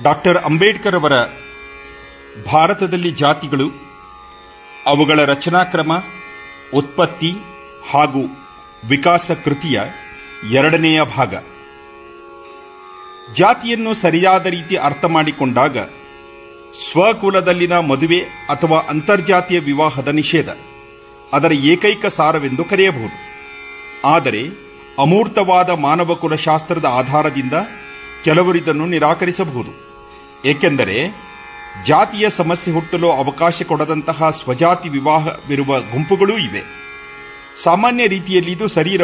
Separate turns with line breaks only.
doctor Ambedkar ಅವರ ಭಾರತದಲ್ಲಿ ಜಾತಿಗಳು ಅವುಗಳ ರಚನಾಕ್ರಮ ಉತ್ಪತ್ತಿ ಹಾಗೂ ವಿಕಾಸ ಕೃತಿಯ ಎರಡನೆಯ ಭಾಗ ಜಾತಿಯನ್ನು ಸರಿಯಾದ ರೀತಿ ಅರ್ಥ ಮಾಡಿಕೊಂಡಾಗ ಸ್ವಕುಲದಲ್ಲಿನ ಮದುವೆ ಅಥವಾ ಅಂತರ್ಜಾತೀಯ ವಿವಾಹದ ನಿಷೇಧ ಅದರ ಏಕೈಕ ಸಾರವೆಂದು ಕರೆಯಬಹುದು ಆದರೆ ಅಮೂರ್ತವಾದ ಮಾನವ ಕುಲಶಾಸ್ತ್ರದ ಆಧಾರದಿಂದ ಕೆಲವರಿದನ್ನು ನಿರಾಕರಿಸಬಹುದು ಏಕೆಂದರೆ ಜಾತಿಯ ಸಮಸ್ಯೆ ಹುಟ್ಟಲು ಅವಕಾಶ ಕೊಡದಂತಹ ಸ್ವಜಾತಿ ವಿವಾಹವಿರುವ ಗುಂಪುಗಳೂ ಇವೆ ಸಾಮಾನ್ಯ ರೀತಿಯಲ್ಲಿ ಇದು ಶರೀರ